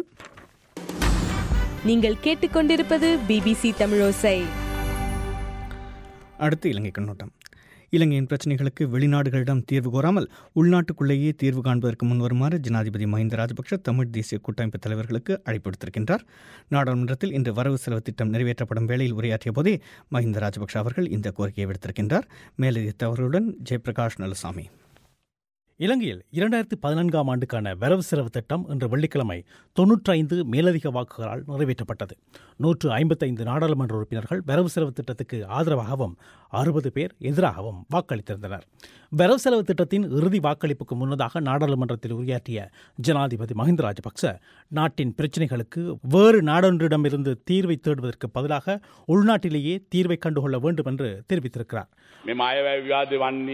நீங்கள் கேட்டுக்கொண்டிருப்பது பிபிசி தமிழோசை அடுத்து இலங்கை கண்ணோட்டம் இலங்கையின் பிரச்சனைகளுக்கு வெளிநாடுகளிடம் தீர்வு கோராமல் உள்நாட்டுக்குள்ளேயே தீர்வு காண்பதற்கு முன்வருமாறு ஜனாதிபதி மஹிந்த ராஜபக்ஷ தமிழ் தேசிய கூட்டமைப்பு தலைவர்களுக்கு அழைப்பு விடுத்திருக்கின்றார் நாடாளுமன்றத்தில் இன்று வரவு செலவு திட்டம் நிறைவேற்றப்படும் வேளையில் உரையாற்றிய போதே மஹிந்த ராஜபக்ஷ அவர்கள் இந்த கோரிக்கையை விடுத்திருக்கின்றார் மேலதிக தவறுடன் ஜெயபிரகாஷ் நலசாமி இலங்கையில் இரண்டாயிரத்தி பதினான்காம் ஆண்டுக்கான வரவு செலவு திட்டம் இன்று வெள்ளிக்கிழமை தொன்னூற்றைந்து மேலதிக வாக்குகளால் நிறைவேற்றப்பட்டது நூற்று ஐம்பத்தைந்து நாடாளுமன்ற உறுப்பினர்கள் வரவு செலவு திட்டத்துக்கு ஆதரவாகவும் அறுபது பேர் எதிராகவும் வாக்களித்திருந்தனர் வரவு செலவு திட்டத்தின் இறுதி வாக்களிப்புக்கு முன்னதாக நாடாளுமன்றத்தில் உரையாற்றிய ஜனாதிபதி மஹிந்த ராஜபக்ச நாட்டின் பிரச்சினைகளுக்கு வேறு நாடொன்றிடமிருந்து தீர்வை தேடுவதற்கு பதிலாக உள்நாட்டிலேயே தீர்வை கண்டுகொள்ள வேண்டும் என்று தெரிவித்திருக்கிறார் මෙම අයවැය විවාද වන්නේ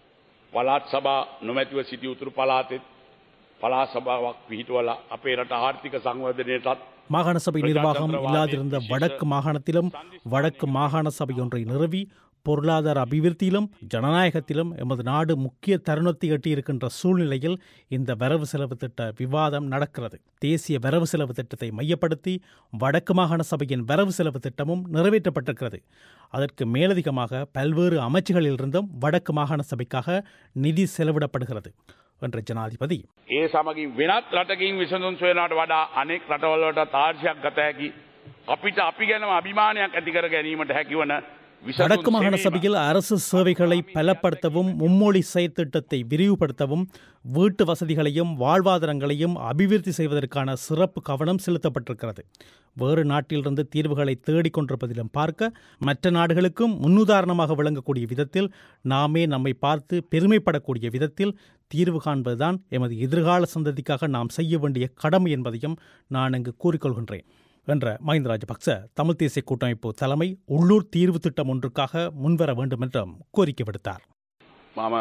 පලාත් සභා නොමැතිව සිටි උතුරු පලාතෙත් පලා සභාවක් පිහිටුවල අපේ රට ආර්ථික සංවර්ධනයටත් மாகாண சபை நிர்வாகம் இல்லாதிருந்த வடக்கு மாகாணத்திலும் வடக்கு மாகாண சபை ஒன்றை நிறுவி பொருளாதார அபிவிருத்தியிலும் ஜனநாயகத்திலும் எமது நாடு முக்கிய தருணத்தை எட்டியிருக்கின்ற சூழ்நிலையில் இந்த வரவு செலவு திட்ட விவாதம் நடக்கிறது தேசிய வரவு செலவு திட்டத்தை மையப்படுத்தி வடக்கு மாகாண சபையின் வரவு செலவு திட்டமும் நிறைவேற்றப்பட்டிருக்கிறது அதற்கு மேலதிகமாக பல்வேறு அமைச்சுகளிலிருந்தும் வடக்கு மாகாண சபைக்காக நிதி செலவிடப்படுகிறது என்ற ஜனாதிபதி ඒ සමගින් වෙනත් රටකින් විසඳුන් සොයනට වඩා අනෙක් රටවල්ලට තාර්ශයක් ගත හැකි අපිට අපි ගැනම අභිමානයක් ඇතිකර ගැනීමට හැකිවන வடக்கு மாகாண சபையில் அரசு சேவைகளை பலப்படுத்தவும் மும்மொழி செயற்திட்டத்தை விரிவுபடுத்தவும் வீட்டு வசதிகளையும் வாழ்வாதாரங்களையும் அபிவிருத்தி செய்வதற்கான சிறப்பு கவனம் செலுத்தப்பட்டிருக்கிறது வேறு நாட்டிலிருந்து தீர்வுகளை தேடிக் கொண்டிருப்பதிலும் பார்க்க மற்ற நாடுகளுக்கும் முன்னுதாரணமாக விளங்கக்கூடிய விதத்தில் நாமே நம்மை பார்த்து பெருமைப்படக்கூடிய விதத்தில் தீர்வு காண்பதுதான் எமது எதிர்கால சந்ததிக்காக நாம் செய்ய வேண்டிய கடமை என்பதையும் நான் இங்கு கூறிக்கொள்கின்றேன் என்ற மஹிந்த ராஜபக்ச தமிழ் தேசிய கூட்டமைப்பு தலைமை உள்ளூர் தீர்வு திட்டம் ஒன்றுக்காக முன்வர வேண்டும் என்றும் கோரிக்கை விடுத்தார் මම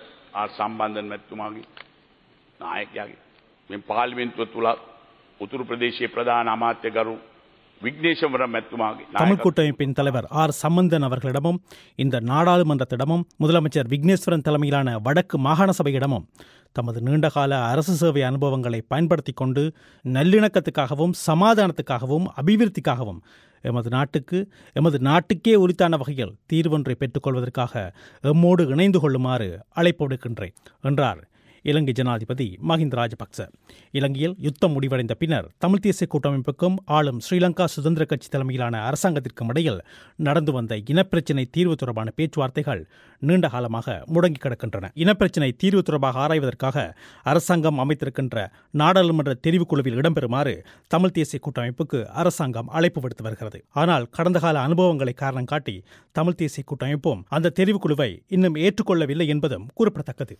ආ සම්බන්ධන් මැත්තුමාගේ නායකයාගේ මෙ පාලිමෙන්තුව තුළ උතුරු ප්‍රදේශයේ ප්‍රධාන අමාත්‍යකරු විග්නේශවර මැත්තුමාගේ தமிழ் கூட்டமைப்பின் தலைவர் ஆர் சம்பந்தன் அவர்களிடமும் இந்த நாடாளுமன்றத்திடமும் முதலமைச்சர் விக்னேஸ்வரன் தலைமையிலான வடக்கு மாகாண சபையிடமும் தமது நீண்டகால அரசு சேவை அனுபவங்களை பயன்படுத்தி கொண்டு நல்லிணக்கத்துக்காகவும் சமாதானத்துக்காகவும் அபிவிருத்திக்காகவும் எமது நாட்டுக்கு எமது நாட்டுக்கே உரித்தான வகையில் தீர்வொன்றை பெற்றுக்கொள்வதற்காக எம்மோடு இணைந்து கொள்ளுமாறு அழைப்பு விடுக்கின்றேன் என்றார் இலங்கை ஜனாதிபதி மஹிந்த ராஜபக்ச இலங்கையில் யுத்தம் முடிவடைந்த பின்னர் தமிழ் தேசிய கூட்டமைப்புக்கும் ஆளும் ஸ்ரீலங்கா சுதந்திர கட்சி தலைமையிலான அரசாங்கத்திற்கும் இடையில் நடந்து வந்த இனப்பிரச்சினை தீர்வு தொடர்பான பேச்சுவார்த்தைகள் நீண்ட காலமாக முடங்கி கிடக்கின்றன இனப்பிரச்சினை தீர்வு தொடர்பாக ஆராய்வதற்காக அரசாங்கம் அமைத்திருக்கின்ற நாடாளுமன்ற தெரிவுக்குழுவில் இடம்பெறுமாறு தமிழ் தேசிய கூட்டமைப்புக்கு அரசாங்கம் அழைப்பு விடுத்து வருகிறது ஆனால் கடந்த கால அனுபவங்களை காரணம் காட்டி தமிழ் தேசிய கூட்டமைப்பும் அந்த தெரிவுக்குழுவை இன்னும் ஏற்றுக்கொள்ளவில்லை என்பதும் குறிப்பிடத்தக்கது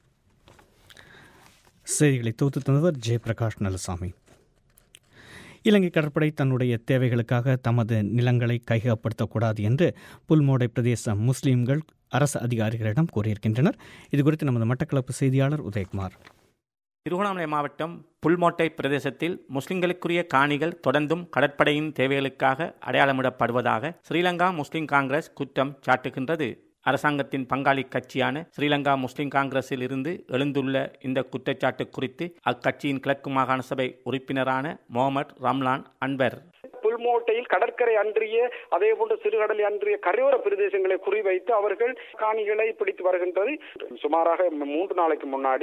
செய்திகளை தொகுத்து தந்தவர் ஜெயபிரகாஷ் நலசாமி இலங்கை கடற்படை தன்னுடைய தேவைகளுக்காக தமது நிலங்களை கையகப்படுத்தக்கூடாது என்று புல்மோடை பிரதேச முஸ்லீம்கள் அரசு அதிகாரிகளிடம் கூறியிருக்கின்றனர் இதுகுறித்து நமது மட்டக்களப்பு செய்தியாளர் உதயகுமார் திருவண்ணாமலை மாவட்டம் புல்மோட்டை பிரதேசத்தில் முஸ்லிம்களுக்குரிய காணிகள் தொடர்ந்தும் கடற்படையின் தேவைகளுக்காக அடையாளமிடப்படுவதாக ஸ்ரீலங்கா முஸ்லிம் காங்கிரஸ் குற்றம் சாட்டுகின்றது அரசாங்கத்தின் பங்காளி கட்சியான ஸ்ரீலங்கா முஸ்லிம் காங்கிரஸில் இருந்து எழுந்துள்ள இந்த குற்றச்சாட்டு குறித்து அக்கட்சியின் கிழக்கு மாகாண சபை உறுப்பினரான முகமது ரம்லான் அன்வர் புல்மோட்டையில் கடற்கரை அன்றிய அதே போன்று சிறுகடலை அன்றிய கரையோர பிரதேசங்களை குறிவைத்து அவர்கள் காணிகளை பிடித்து வருகின்றது சுமாராக மூன்று நாளைக்கு முன்னாடி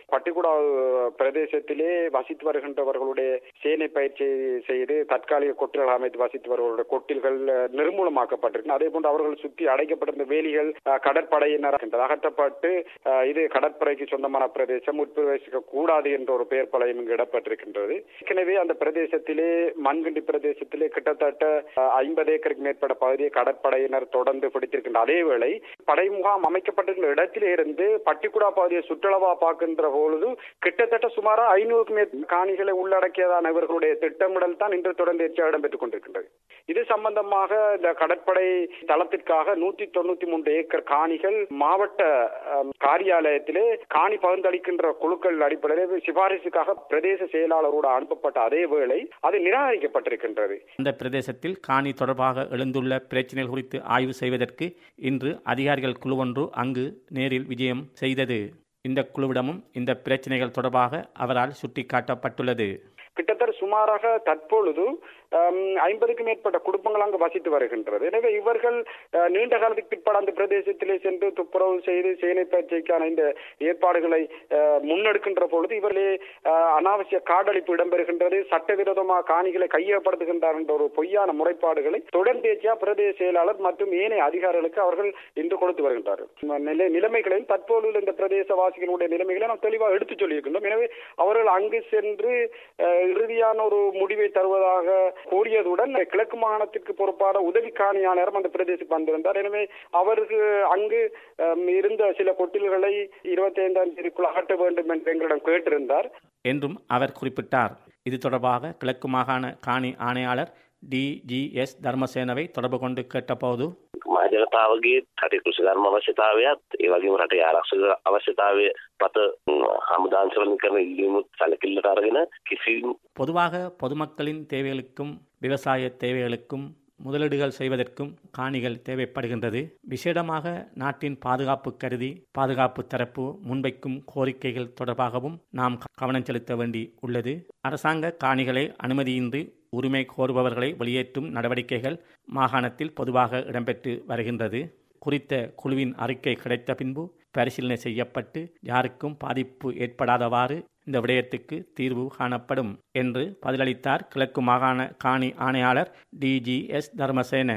பட்டிக்குடா பிரதேசத்திலே வசித்து வருகின்றவர்களுடைய சேனை பயிற்சி செய்து தற்காலிக கொட்டில்கள் அமைத்து வசித்து வருவர்களுடைய கொட்டில்கள் அஹ், நிர்மூலமாக்கப்பட்டிருக்கு அதே போன்று அவர்கள் சுற்றி அடைக்கப்பட்டிருந்த வேலிகள் அஹ், கடற்படையினர் அகற்றப்பட்டு அஹ், இது கடற்படைக்கு சொந்தமான பிரதேசம் உட்பிரவேசிக்க கூடாது என்ற ஒரு பெயர் பலயம் இங்கு இடப்பட்டிருக்கின்றது ஏற்கனவே அந்த பிரதேசத்திலே மண்கிண்டி பிரதேசத்திலே கிட்டத்தட்ட ஐம்பது ஏக்கருக்கு மேற்பட்ட பகுதியை கடற்படையினர் தொடர்ந்து பிடித்திருக்கின்ற அதே வேளை படை முகாம் அமைக்கப்பட்டிருக்கிற இடத்திலே இருந்து பட்டிக்குடா பகுதியை சுற்றளவா பார்க்கின்ற பொழுது கிட்டத்தட்ட சுமார் ஐநூறுக்கு மேற் காணிகளை உள்ளடக்கியதான இவர்களுடைய திட்டமிடல் தான் இன்று தொடர்ந்து எச்சா இடம்பெற்றுக் கொண்டிருக்கின்றது இது சம்பந்தமாக இந்த கடற்படை தளத்திற்காக நூத்தி தொண்ணூத்தி மூன்று ஏக்கர் காணிகள் மாவட்ட அஹ், காரியாலயத்திலே காணி பகிர்ந்தளிக்கின்ற குழுக்கள் அடிப்படையில் சிபாரிசுக்காக பிரதேச செயலாளரோடு அனுப்பப்பட்ட அதே வேளை அது நிராகரிக்கப்பட்டிருக்கின்றது அந்த பிரதேசத்தில் காணி தொடர்பாக எழுந்துள்ள பிரச்சினைகள் குறித்து ஆய்வு செய்வதற்கு இன்று அதிகாரிகள் குழு ஒன்று அங்கு நேரில் விஜயம் செய்தது இந்த குழுவிடமும் இந்த பிரச்சினைகள் தொடர்பாக அவரால் சுட்டிக்காட்டப்பட்டுள்ளது கிட்டத்தட்ட சுமாராக தற்பொழுது ஐம்பதுக்கும் மேற்பட்ட குடும்பங்கள் அங்கு வசித்து வருகின்றது எனவே இவர்கள் அஹ், நீண்ட காலத்துக்கு பிற்பாடு அந்த பிரதேசத்திலே சென்று துப்புரவு செய்து சேனை பயிற்சிக்கான இந்த ஏற்பாடுகளை அஹ், முன்னெடுக்கின்ற பொழுது இவர்களே அஹ், அனாவசிய காடழிப்பு இடம்பெறுகின்றது சட்டவிரோதமாக காணிகளை கையகப்படுத்துகின்றார் என்ற ஒரு பொய்யான முறைப்பாடுகளை தொடர்ந்தேச்சியா பிரதேச செயலாளர் மற்றும் ஏனைய அதிகாரிகளுக்கு அவர்கள் இன்று கொடுத்து வருகின்றார்கள் நிலை நிலைமைகளையும் தற்போது இந்த பிரதேசவாசிகளுடைய நிலைமைகளை நாம் தெளிவாக எடுத்துச் சொல்லியிருக்கின்றோம் எனவே அவர்கள் அங்கு சென்று அஹ், இறுதியான ஒரு முடிவை தருவதாக கூறியதுடன் கிழக்கு மாகாணத்திற்கு பொறுப்பான உதவி காணியாளரும் அந்த பிரதேசத்துக்கு வந்திருந்தார் எனவே அவருக்கு அங்கு அஹ், இருந்த சில கொட்டில்களை இருபத்தி ஐந்தாம் தேதிக்குள் அகற்ற வேண்டும் என்று எங்களிடம் கேட்டிருந்தார் என்றும் அவர் குறிப்பிட்டார் இது தொடர்பாக கிழக்கு மாகாண காணி ஆணையாளர் டிஜிஎஸ் தர்மசேனவை தொடர்பு கொண்டு கேட்டபோது මහජනතාවගේ රටේ කෘෂිකර්ම අවශ්‍යතාවයත් ඒ වගේම රටේ ආරක්ෂක අවශ්‍යතාවය මත හමුදාංශවලින් කරන ඉල්ලීමුත් සැලකිල්ලට අරගෙන කිසිම பொதுவாக பொதுமக்களின் தேவைகளுக்கும் விவசாய தேவைகளுக்கும் முதலீடுகள் செய்வதற்கும் காணிகள் தேவைப்படுகின்றது விசேடமாக நாட்டின் பாதுகாப்பு கருதி பாதுகாப்பு தரப்பு முன்வைக்கும் கோரிக்கைகள் தொடர்பாகவும் நாம் கவனம் செலுத்த வேண்டி உள்ளது அரசாங்க காணிகளை அனுமதியின்றி உரிமை கோருபவர்களை வெளியேற்றும் நடவடிக்கைகள் மாகாணத்தில் பொதுவாக இடம்பெற்று வருகின்றது குறித்த குழுவின் அறிக்கை கிடைத்த பின்பு பரிசீலனை செய்யப்பட்டு யாருக்கும் பாதிப்பு ஏற்படாதவாறு இந்த விடயத்துக்கு தீர்வு காணப்படும் என்று பதிலளித்தார் கிழக்கு மாகாண காணி ஆணையாளர் டிஜிஎஸ் தர்மசேன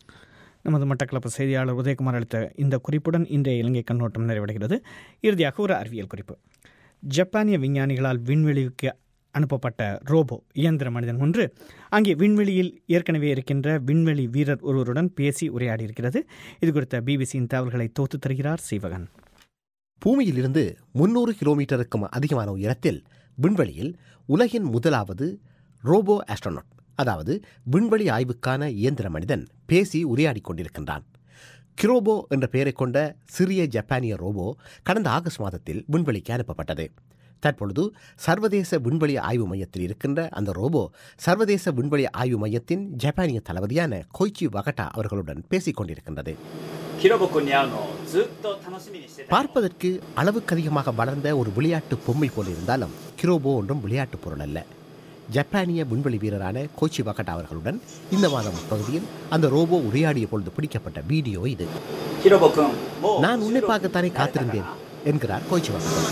நமது மட்டக்களப்பு செய்தியாளர் உதயகுமார் அளித்த இந்த குறிப்புடன் இன்றைய இலங்கை கண்ணோட்டம் நிறைவடைகிறது இறுதியாக ஒரு அறிவியல் குறிப்பு ஜப்பானிய விஞ்ஞானிகளால் விண்வெளிக்கு அனுப்பப்பட்ட ரோபோ இயந்திர மனிதன் ஒன்று அங்கே விண்வெளியில் ஏற்கனவே இருக்கின்ற விண்வெளி வீரர் ஒருவருடன் பேசி உரையாடியிருக்கிறது இது குறித்த பிபிசியின் தகவல்களை தோத்து தருகிறார் சீவகன் பூமியிலிருந்து முன்னூறு கிலோமீட்டருக்கும் அதிகமான உயரத்தில் விண்வெளியில் உலகின் முதலாவது ரோபோ ஆஸ்ட்ரோனாட் அதாவது விண்வெளி ஆய்வுக்கான இயந்திர மனிதன் பேசி உரையாடிக் கொண்டிருக்கின்றான் கிரோபோ என்ற பெயரைக் கொண்ட சிறிய ஜப்பானிய ரோபோ கடந்த ஆகஸ்ட் மாதத்தில் விண்வெளிக்கு அனுப்பப்பட்டது தற்பொழுது சர்வதேச விண்வெளி ஆய்வு மையத்தில் இருக்கின்ற அந்த ரோபோ சர்வதேச விண்வெளி ஆய்வு மையத்தின் ஜப்பானிய தளபதியான கொய்ச்சி வகட்டா அவர்களுடன் பேசிக் கொண்டிருக்கின்றது ヒロボくんに会うのをずっと楽しみにしてた பார்ப்பதற்கு அளவுக்கு அதிகமாக வளர்ந்த ஒரு விளையாட்டு பொம்மை போல இருந்தாலும் கிரோபோ ஒன்றும் விளையாட்டு பொருள் அல்ல ஜப்பானிய விண்வெளி வீரரான கோச்சி வகட்டா அவர்களுடன் இந்த மாதம் பகுதியில் அந்த ரோபோ உரையாடிய பொழுது பிடிக்கப்பட்ட வீடியோ இது ヒロボくんもう நான் உன்னை பார்க்கத்தானே காத்திருந்தேன் என்கிறார் கோச்சி வகட்டா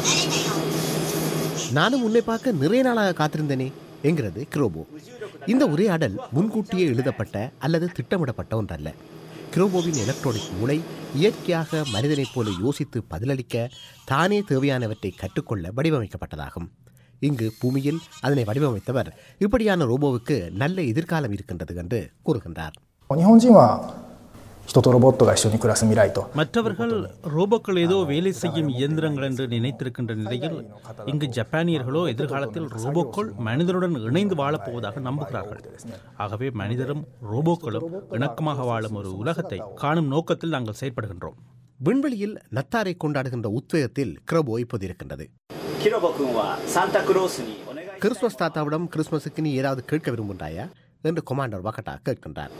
நானும் உன்னை பார்க்க நிறைய நாளாக காத்திருந்தேனே என்கிறது கிரோபோ இந்த உரையாடல் முன்கூட்டியே எழுதப்பட்ட அல்லது திட்டமிடப்பட்ட ஒன்றல்ல கிரோபோவின் எலக்ட்ரானிக் மூளை இயற்கையாக மனிதனைப் போல யோசித்து பதிலளிக்க தானே தேவையானவற்றை கற்றுக்கொள்ள வடிவமைக்கப்பட்டதாகும் இங்கு பூமியில் அதனை வடிவமைத்தவர் இப்படியான ரோபோவுக்கு நல்ல எதிர்காலம் இருக்கின்றது என்று கூறுகின்றார் 日本人は人とロボットが一緒に暮らす未来と மற்றவர்கள் ரோபோக்கள் ஏதோ வேலை செய்யும் இயந்திரங்கள் என்று நினைத்திருக்கின்ற நிலையில் இங்கு ஜப்பானியர்களோ எதிர்காலத்தில் ரோபோக்கள் மனிதனுடன் இணைந்து வாழப்போவதாக நம்புகிறார்கள் ஆகவே மனிதரும் ரோபோக்களும் இணக்கமாக வாழும் ஒரு உலகத்தை காணும் நோக்கத்தில் நாங்கள் செயற்படுகின்றோம் விண்வெளியில் நத்தாரை கொண்டாடுகின்ற உத்வேகத்தில் கிரோபோ இப்போது இருக்கின்றது ヒロボくんはサンタクロースにお願い கிறிஸ்துமஸ் தாத்தாவிடம் கிறிஸ்துமஸுக்கு நீ ஏதாவது கேட்க விரும்புகின்றாயா என்று கொமாண்டர் வகட்டா கேட்கின்றார்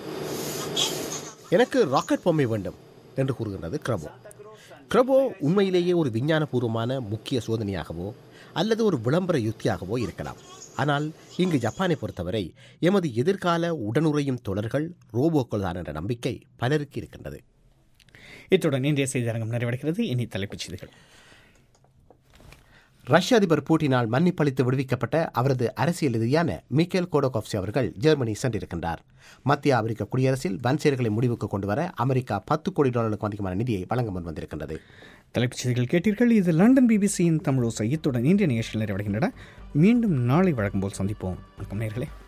எனக்கு ராக்கெட் பொம்மை வேண்டும் என்று கூறுகின்றது கிரபோ கிரபோ உண்மையிலேயே ஒரு விஞ்ஞானபூர்வமான முக்கிய சோதனையாகவோ அல்லது ஒரு விளம்பர யுக்தியாகவோ இருக்கலாம் ஆனால் இங்கு ஜப்பானை பொறுத்தவரை எமது எதிர்கால உடனுறையும் தொடர்கள் ரோபோக்கள் தான் என்ற நம்பிக்கை பலருக்கு இருக்கின்றது இத்துடன் இன்றைய செய்தியரங்கம் நிறைவடைகிறது இனி தலைப்புச் செய்திகள் ரஷ்ய அதிபர் பூட்டினால் மன்னிப்பளித்து விடுவிக்கப்பட்ட அவரது அரசியல் எதிரியான மிக்கேல் கோடோகாப்சி அவர்கள் ஜெர்மனி சென்றிருக்கின்றார் மத்திய ஆப்பிரிக்க குடியரசில் வன்செயல்களை முடிவுக்கு கொண்டுவர அமெரிக்கா பத்து கோடி டாலருக்கு அதிகமான நிதியை வழங்க முன் வந்திருக்கின்றது தலைப்புச் செய்திகள் கேட்டீர்கள் இது லண்டன் பிபிசியின் தமிழ் ஓசை இத்துடன் இந்திய நிகழ்ச்சிகள் நிறைவடைகின்றன மீண்டும் நாளை வழக்கம் போல் சந்திப்போம் வணக்கம் நேர்களே